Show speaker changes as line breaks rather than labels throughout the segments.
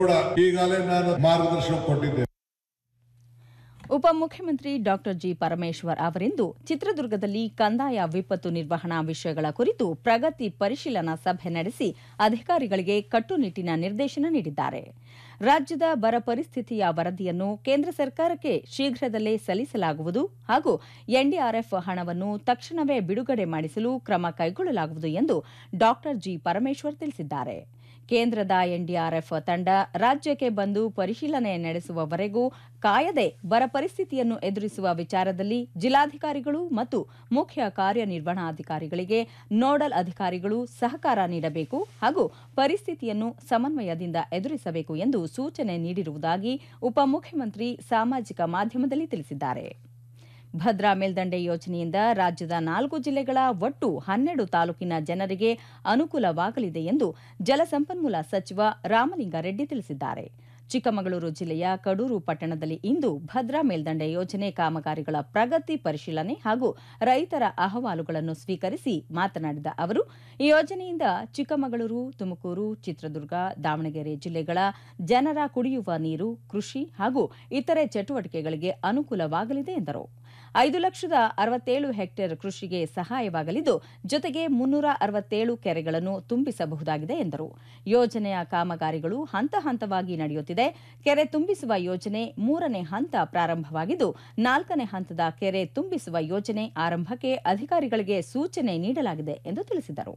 ಕೂಡ ಈಗಾಗಲೇ ನಾನು ಮಾರ್ಗದರ್ಶನ ಕೊಟ್ಟಿದ್ದೇನೆ
ಉಪಮುಖ್ಯಮಂತ್ರಿ ಡಾಕ್ಟರ್ ಜಿ ಪರಮೇಶ್ವರ್ ಅವರಿಂದು ಚಿತ್ರದುರ್ಗದಲ್ಲಿ ಕಂದಾಯ ವಿಪತ್ತು ನಿರ್ವಹಣಾ ವಿಷಯಗಳ ಕುರಿತು ಪ್ರಗತಿ ಪರಿಶೀಲನಾ ಸಭೆ ನಡೆಸಿ ಅಧಿಕಾರಿಗಳಿಗೆ ಕಟ್ಟುನಿಟ್ಟಿನ ನಿರ್ದೇಶನ ನೀಡಿದ್ದಾರೆ ರಾಜ್ಯದ ಬರ ಪರಿಸ್ಥಿತಿಯ ವರದಿಯನ್ನು ಕೇಂದ್ರ ಸರ್ಕಾರಕ್ಕೆ ಶೀಘ್ರದಲ್ಲೇ ಸಲ್ಲಿಸಲಾಗುವುದು ಹಾಗೂ ಎನ್ಡಿಆರ್ಎಫ್ ಹಣವನ್ನು ತಕ್ಷಣವೇ ಬಿಡುಗಡೆ ಮಾಡಿಸಲು ಕ್ರಮ ಕೈಗೊಳ್ಳಲಾಗುವುದು ಎಂದು ಡಾಕ್ಟರ್ ಜಿ ಪರಮೇಶ್ವರ್ ತಿಳಿಸಿದ್ದಾರೆ ಕೇಂದ್ರದ ಎನ್ಡಿಆರ್ಎಫ್ ತಂಡ ರಾಜ್ಯಕ್ಕೆ ಬಂದು ಪರಿಶೀಲನೆ ನಡೆಸುವವರೆಗೂ ಕಾಯದೆ ಬರ ಪರಿಸ್ಥಿತಿಯನ್ನು ಎದುರಿಸುವ ವಿಚಾರದಲ್ಲಿ ಜಿಲ್ಲಾಧಿಕಾರಿಗಳು ಮತ್ತು ಮುಖ್ಯ ಕಾರ್ಯನಿರ್ವಹಣಾಧಿಕಾರಿಗಳಿಗೆ ನೋಡಲ್ ಅಧಿಕಾರಿಗಳು ಸಹಕಾರ ನೀಡಬೇಕು ಹಾಗೂ ಪರಿಸ್ಥಿತಿಯನ್ನು ಸಮನ್ವಯದಿಂದ ಎದುರಿಸಬೇಕು ಎಂದು ಸೂಚನೆ ನೀಡಿರುವುದಾಗಿ ಉಪಮುಖ್ಯಮಂತ್ರಿ ಸಾಮಾಜಿಕ ಮಾಧ್ಯಮದಲ್ಲಿ ತಿಳಿಸಿದ್ದಾರೆ ಭದ್ರಾ ಮೇಲ್ದಂಡೆ ಯೋಜನೆಯಿಂದ ರಾಜ್ಯದ ನಾಲ್ಕು ಜಿಲ್ಲೆಗಳ ಒಟ್ಟು ಹನ್ನೆರಡು ತಾಲೂಕಿನ ಜನರಿಗೆ ಅನುಕೂಲವಾಗಲಿದೆ ಎಂದು ಜಲಸಂಪನ್ಮೂಲ ಸಚಿವ ರಾಮಲಿಂಗಾರೆಡ್ಡಿ ತಿಳಿಸಿದ್ದಾರೆ ಚಿಕ್ಕಮಗಳೂರು ಜಿಲ್ಲೆಯ ಕಡೂರು ಪಟ್ಟಣದಲ್ಲಿ ಇಂದು ಭದ್ರಾ ಮೇಲ್ದಂಡೆ ಯೋಜನೆ ಕಾಮಗಾರಿಗಳ ಪ್ರಗತಿ ಪರಿಶೀಲನೆ ಹಾಗೂ ರೈತರ ಅಹವಾಲುಗಳನ್ನು ಸ್ವೀಕರಿಸಿ ಮಾತನಾಡಿದ ಅವರು ಈ ಯೋಜನೆಯಿಂದ ಚಿಕ್ಕಮಗಳೂರು ತುಮಕೂರು ಚಿತ್ರದುರ್ಗ ದಾವಣಗೆರೆ ಜಿಲ್ಲೆಗಳ ಜನರ ಕುಡಿಯುವ ನೀರು ಕೃಷಿ ಹಾಗೂ ಇತರೆ ಚಟುವಟಿಕೆಗಳಿಗೆ ಅನುಕೂಲವಾಗಲಿದೆ ಎಂದರು ಐದು ಲಕ್ಷದ ಅರವತ್ತೇಳು ಹೆಕ್ಟೇರ್ ಕೃಷಿಗೆ ಸಹಾಯವಾಗಲಿದ್ದು ಜೊತೆಗೆ ಮುನ್ನೂರ ಅರವತ್ತೇಳು ಕೆರೆಗಳನ್ನು ತುಂಬಿಸಬಹುದಾಗಿದೆ ಎಂದರು ಯೋಜನೆಯ ಕಾಮಗಾರಿಗಳು ಹಂತ ಹಂತವಾಗಿ ನಡೆಯುತ್ತಿದೆ ಕೆರೆ ತುಂಬಿಸುವ ಯೋಜನೆ ಮೂರನೇ ಹಂತ ಪ್ರಾರಂಭವಾಗಿದ್ದು ನಾಲ್ಕನೇ ಹಂತದ ಕೆರೆ ತುಂಬಿಸುವ ಯೋಜನೆ ಆರಂಭಕ್ಕೆ ಅಧಿಕಾರಿಗಳಿಗೆ ಸೂಚನೆ ನೀಡಲಾಗಿದೆ ಎಂದು ತಿಳಿಸಿದರು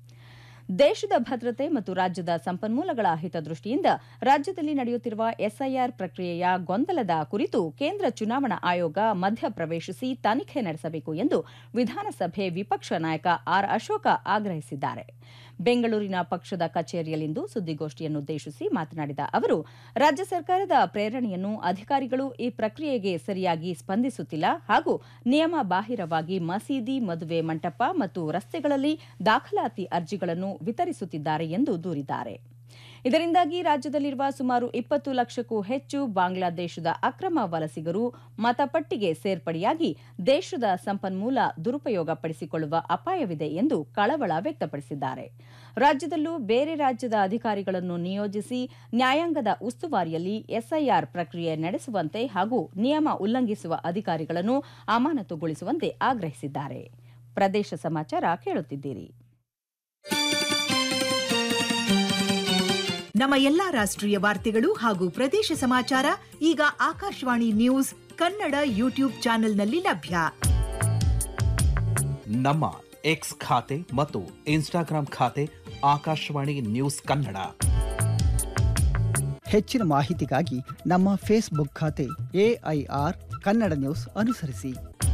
ದೇಶದ ಭದ್ರತೆ ಮತ್ತು ರಾಜ್ಯದ ಸಂಪನ್ಮೂಲಗಳ ಹಿತದೃಷ್ಟಿಯಿಂದ ರಾಜ್ಯದಲ್ಲಿ ನಡೆಯುತ್ತಿರುವ ಎಸ್ಐಆರ್ ಪ್ರಕ್ರಿಯೆಯ ಗೊಂದಲದ ಕುರಿತು ಕೇಂದ್ರ ಚುನಾವಣಾ ಆಯೋಗ ಮಧ್ಯಪ್ರವೇಶಿಸಿ ತನಿಖೆ ನಡೆಸಬೇಕು ಎಂದು ವಿಧಾನಸಭೆ ವಿಪಕ್ಷ ನಾಯಕ ಆರ್ ಅಶೋಕ ಆಗ್ರಹಿಸಿದ್ದಾರೆ ಬೆಂಗಳೂರಿನ ಪಕ್ಷದ ಕಚೇರಿಯಲ್ಲಿಂದು ಸುದ್ದಿಗೋಷ್ಠಿಯನ್ನುದ್ದೇಶಿಸಿ ಮಾತನಾಡಿದ ಅವರು ರಾಜ್ಯ ಸರ್ಕಾರದ ಪ್ರೇರಣೆಯನ್ನು ಅಧಿಕಾರಿಗಳು ಈ ಪ್ರಕ್ರಿಯೆಗೆ ಸರಿಯಾಗಿ ಸ್ಪಂದಿಸುತ್ತಿಲ್ಲ ಹಾಗೂ ನಿಯಮ ಬಾಹಿರವಾಗಿ ಮಸೀದಿ ಮದುವೆ ಮಂಟಪ ಮತ್ತು ರಸ್ತೆಗಳಲ್ಲಿ ದಾಖಲಾತಿ ಅರ್ಜಿಗಳನ್ನು ವಿತರಿಸುತ್ತಿದ್ದಾರೆ ಎಂದು ದೂರಿದ್ದಾರೆ ಇದರಿಂದಾಗಿ ರಾಜ್ಯದಲ್ಲಿರುವ ಸುಮಾರು ಇಪ್ಪತ್ತು ಲಕ್ಷಕ್ಕೂ ಹೆಚ್ಚು ಬಾಂಗ್ಲಾದೇಶದ ಅಕ್ರಮ ವಲಸಿಗರು ಮತಪಟ್ಟಿಗೆ ಸೇರ್ಪಡೆಯಾಗಿ ದೇಶದ ಸಂಪನ್ಮೂಲ ದುರುಪಯೋಗಪಡಿಸಿಕೊಳ್ಳುವ ಅಪಾಯವಿದೆ ಎಂದು ಕಳವಳ ವ್ಯಕ್ತಪಡಿಸಿದ್ದಾರೆ ರಾಜ್ಯದಲ್ಲೂ ಬೇರೆ ರಾಜ್ಯದ ಅಧಿಕಾರಿಗಳನ್ನು ನಿಯೋಜಿಸಿ ನ್ಯಾಯಾಂಗದ ಉಸ್ತುವಾರಿಯಲ್ಲಿ ಎಸ್ಐಆರ್ ಪ್ರಕ್ರಿಯೆ ನಡೆಸುವಂತೆ ಹಾಗೂ ನಿಯಮ ಉಲ್ಲಂಘಿಸುವ ಅಧಿಕಾರಿಗಳನ್ನು ಅಮಾನತುಗೊಳಿಸುವಂತೆ ಆಗ್ರಹಿಸಿದ್ದಾರೆ ಪ್ರದೇಶ ಸಮಾಚಾರ ಕೇಳುತ್ತಿದ್ದೀರಿ
ನಮ್ಮ ಎಲ್ಲಾ ರಾಷ್ಟ್ರೀಯ ವಾರ್ತೆಗಳು ಹಾಗೂ ಪ್ರದೇಶ ಸಮಾಚಾರ ಈಗ ಆಕಾಶವಾಣಿ ನ್ಯೂಸ್ ಕನ್ನಡ ಯೂಟ್ಯೂಬ್ ಚಾನೆಲ್ನಲ್ಲಿ ಲಭ್ಯ
ನಮ್ಮ ಎಕ್ಸ್ ಖಾತೆ ಮತ್ತು ಇನ್ಸ್ಟಾಗ್ರಾಂ ಖಾತೆ ಆಕಾಶವಾಣಿ ನ್ಯೂಸ್ ಕನ್ನಡ
ಹೆಚ್ಚಿನ ಮಾಹಿತಿಗಾಗಿ ನಮ್ಮ ಫೇಸ್ಬುಕ್ ಖಾತೆ ಎಐಆರ್ ಕನ್ನಡ ನ್ಯೂಸ್ ಅನುಸರಿಸಿ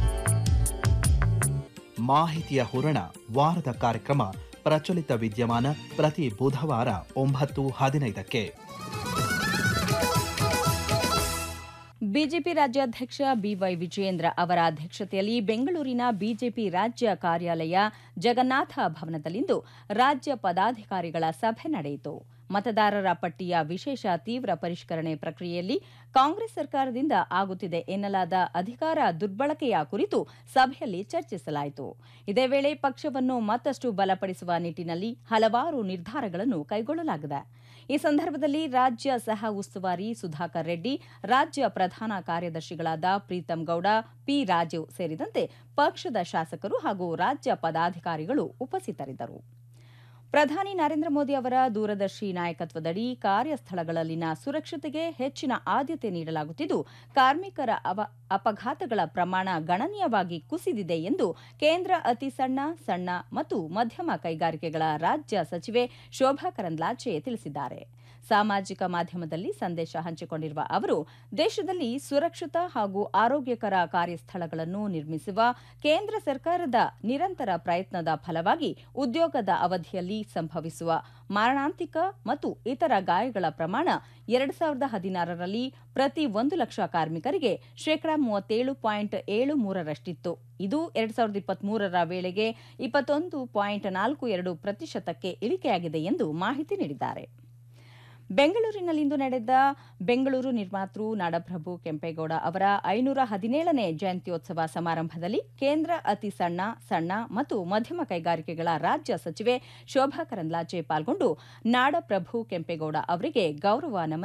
ಮಾಹಿತಿಯ ಹೂರಣ ವಾರದ ಕಾರ್ಯಕ್ರಮ ಪ್ರಚಲಿತ ವಿದ್ಯಮಾನ ಪ್ರತಿ ಬುಧವಾರ ಒಂಬತ್ತು ಹದಿನೈದಕ್ಕೆ
ಬಿಜೆಪಿ ರಾಜ್ಯಾಧ್ಯಕ್ಷ ಬಿವೈ ವಿಜಯೇಂದ್ರ ಅವರ ಅಧ್ಯಕ್ಷತೆಯಲ್ಲಿ ಬೆಂಗಳೂರಿನ ಬಿಜೆಪಿ ರಾಜ್ಯ ಕಾರ್ಯಾಲಯ ಜಗನ್ನಾಥ ಭವನದಲ್ಲಿಂದು ರಾಜ್ಯ ಪದಾಧಿಕಾರಿಗಳ ಸಭೆ ನಡೆಯಿತು ಮತದಾರರ ಪಟ್ಟಿಯ ವಿಶೇಷ ತೀವ್ರ ಪರಿಷ್ಕರಣೆ ಪ್ರಕ್ರಿಯೆಯಲ್ಲಿ ಕಾಂಗ್ರೆಸ್ ಸರ್ಕಾರದಿಂದ ಆಗುತ್ತಿದೆ ಎನ್ನಲಾದ ಅಧಿಕಾರ ದುರ್ಬಳಕೆಯ ಕುರಿತು ಸಭೆಯಲ್ಲಿ ಚರ್ಚಿಸಲಾಯಿತು ಇದೇ ವೇಳೆ ಪಕ್ಷವನ್ನು ಮತ್ತಷ್ಟು ಬಲಪಡಿಸುವ ನಿಟ್ಟಿನಲ್ಲಿ ಹಲವಾರು ನಿರ್ಧಾರಗಳನ್ನು ಕೈಗೊಳ್ಳಲಾಗಿದೆ ಈ ಸಂದರ್ಭದಲ್ಲಿ ರಾಜ್ಯ ಸಹ ಉಸ್ತುವಾರಿ ಸುಧಾಕರ್ ರೆಡ್ಡಿ ರಾಜ್ಯ ಪ್ರಧಾನ ಕಾರ್ಯದರ್ಶಿಗಳಾದ ಪ್ರೀತಂ ಗೌಡ ಪಿ ರಾಜೀವ್ ಸೇರಿದಂತೆ ಪಕ್ಷದ ಶಾಸಕರು ಹಾಗೂ ರಾಜ್ಯ ಪದಾಧಿಕಾರಿಗಳು ಉಪಸ್ಥಿತರಿದ್ದರು ಪ್ರಧಾನಿ ನರೇಂದ್ರ ಮೋದಿ ಅವರ ದೂರದರ್ಶಿ ನಾಯಕತ್ವದಡಿ ಕಾರ್ಯಸ್ಥಳಗಳಲ್ಲಿನ ಸುರಕ್ಷತೆಗೆ ಹೆಚ್ಚಿನ ಆದ್ಯತೆ ನೀಡಲಾಗುತ್ತಿದ್ದು ಕಾರ್ಮಿಕರ ಅವ ಅಪಘಾತಗಳ ಪ್ರಮಾಣ ಗಣನೀಯವಾಗಿ ಕುಸಿದಿದೆ ಎಂದು ಕೇಂದ್ರ ಅತಿ ಸಣ್ಣ ಸಣ್ಣ ಮತ್ತು ಮಧ್ಯಮ ಕೈಗಾರಿಕೆಗಳ ರಾಜ್ಯ ಸಚಿವೆ ಶೋಭಾ ಕರಂದ್ಲಾಜೆ ತಿಳಿಸಿದ್ದಾರೆ ಸಾಮಾಜಿಕ ಮಾಧ್ಯಮದಲ್ಲಿ ಸಂದೇಶ ಹಂಚಿಕೊಂಡಿರುವ ಅವರು ದೇಶದಲ್ಲಿ ಸುರಕ್ಷಿತ ಹಾಗೂ ಆರೋಗ್ಯಕರ ಕಾರ್ಯಸ್ಥಳಗಳನ್ನು ನಿರ್ಮಿಸುವ ಕೇಂದ್ರ ಸರ್ಕಾರದ ನಿರಂತರ ಪ್ರಯತ್ನದ ಫಲವಾಗಿ ಉದ್ಯೋಗದ ಅವಧಿಯಲ್ಲಿ ಸಂಭವಿಸುವ ಮಾರಣಾಂತಿಕ ಮತ್ತು ಇತರ ಗಾಯಗಳ ಪ್ರಮಾಣ ಎರಡು ಸಾವಿರದ ಹದಿನಾರರಲ್ಲಿ ಪ್ರತಿ ಒಂದು ಲಕ್ಷ ಕಾರ್ಮಿಕರಿಗೆ ಶೇಕಡಾ ಮೂವತ್ತೇಳು ಪಾಯಿಂಟ್ ಏಳು ಮೂರರಷ್ಟಿತ್ತು ಇದು ಎರಡು ಸಾವಿರದ ಇಪ್ಪತ್ಮೂರರ ವೇಳೆಗೆ ಇಪ್ಪತ್ತೊಂದು ಪಾಯಿಂಟ್ ನಾಲ್ಕು ಎರಡು ಪ್ರತಿಶತಕ್ಕೆ ಇಳಿಕೆಯಾಗಿದೆ ಎಂದು ಮಾಹಿತಿ ನೀಡಿದ್ದಾರೆ ಬೆಂಗಳೂರಿನಲ್ಲಿಂದು ನಡೆದ ಬೆಂಗಳೂರು ನಿರ್ಮಾತೃ ನಾಡಪ್ರಭು ಕೆಂಪೇಗೌಡ ಅವರ ಐನೂರ ಹದಿನೇಳನೇ ಜಯಂತ್ಯೋತ್ಸವ ಸಮಾರಂಭದಲ್ಲಿ ಕೇಂದ್ರ ಅತಿ ಸಣ್ಣ ಸಣ್ಣ ಮತ್ತು ಮಧ್ಯಮ ಕೈಗಾರಿಕೆಗಳ ರಾಜ್ಯ ಸಚಿವೆ ಶೋಭಾ ಕರಂದ್ಲಾಜೆ ಪಾಲ್ಗೊಂಡು ನಾಡಪ್ರಭು ಕೆಂಪೇಗೌಡ ಅವರಿಗೆ ಗೌರವ ನಮನ